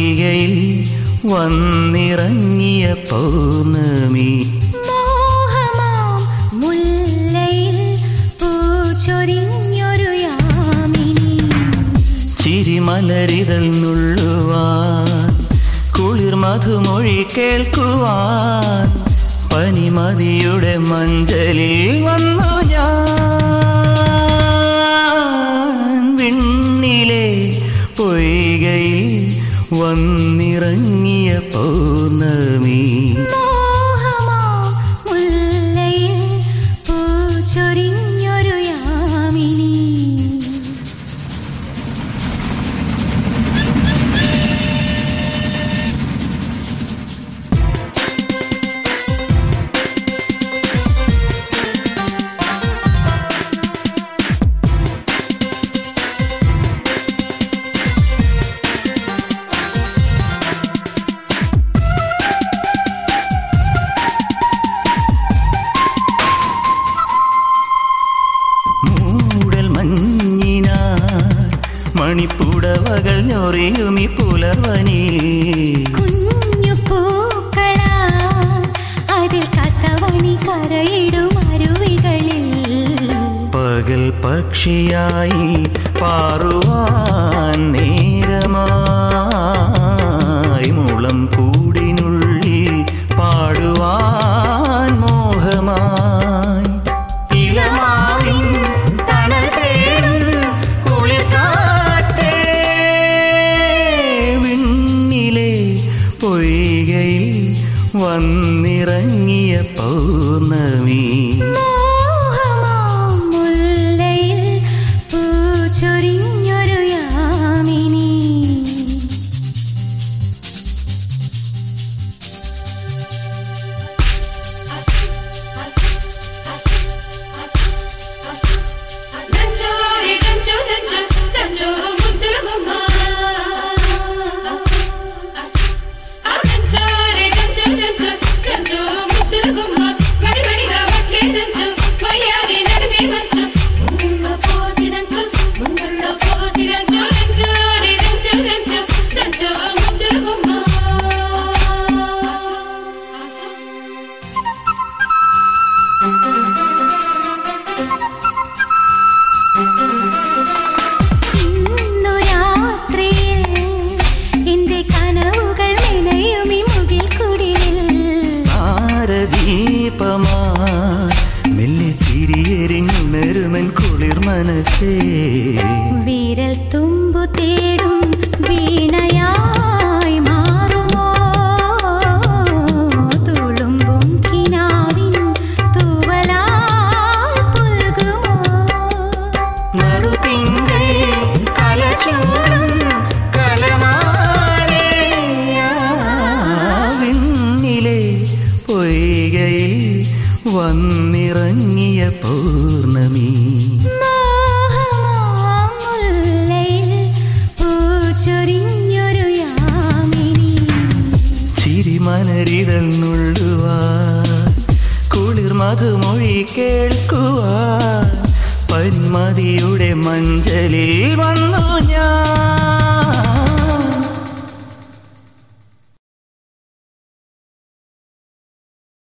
പൊയ്കയിൽ വന്നിറങ്ങിയ പൗർണമി മോഹമാം മുല്ലയിൽ പൂച്ചൊരിഞ്ഞൊരു യാമിനി ചിരിമലരിതൾ നുള്ളുവാൻ കുളിർ മധുമൊഴി കേൾക്കുവാൻ പനിമതിയുടെ മഞ്ചലിൽ വന്നു ഞാൻ വിണ്ണിലെ പൊയ്കയിൽ വന്നിറങ്ങിയ പൗർണമി മോഹമാം മുല്ലയിൽ പൂച്ചൊരിഞ്ഞൊരു യാമിനി മൂടൽ മഞ്ഞിന മണിപ്പുടവകൾ ഞൊറിയുമി പുലർവനിൽ കുഞ്ഞു പൂക്കളാ അതിൽ കസവണി കരയിടും അരുവികളിൽ പകൽ പക്ഷിയായി പാറുവാൻ നേരമായി മുളം കൂടിനുള്ളിൽ പാടുവാൻ മോഹമായി ഇളമാവിൻ തണൽ തേടും കുളിർക്കാറ്റേ വിണ്ണിലെ പൊയ്കയിൽ വന്നിറങ്ങിയ പൗർണമി മോഹമാം മുല്ലയിൽ പൂച്ചൊരിഞ്ഞൊരു യാമിനി దంచోరి దంచో దంచో దంచో ముద్దుల గుమ్మ దంచోరి దంచో దంచో దంచో ముద్దుల గుమ్మ వడి వడిగా వడ్లే దంచో వయ్యారి నడిమి మంచు ముందుల్లో పోసి దంచో ముందుల్లో పోసి దంచో దంచోరి దంచో దంచో దంచో ముద్దుల గుమ్మ ഇന്നു രാത്രിയിൽ എന്റെ കനവുകൾ നിലയുമി മുകിൽ കുടിലിൽ സാരദീപമാ മെല്ലെ തിരിയെരിഞ്ഞുണരുമൻ കുളിർ മനസ്സേ വിരൽ തുമ്പു തേടും വീണയായി മാറുമോ തുളുമ്പും കിനാവിൻ തൂവലാൽ പുൽകുമോ നറുതിങ്കൾ കലചൂടും കലമാലേ വിണ്ണിലെ പൊയ്കയിൽ വന്നിറങ്ങിയ പൗർണമി മോഹമാം മുല്ലയിൽ പൂച്ചൊരിഞ്ഞൊരു യാമിനി ചിരിമലരിതൾ നുള്ളുവാൻ കുളിർ മധുമൊഴി കേൾക്കുവാൻ പന്മതിയുടെ മഞ്ചലിൽ വന്നു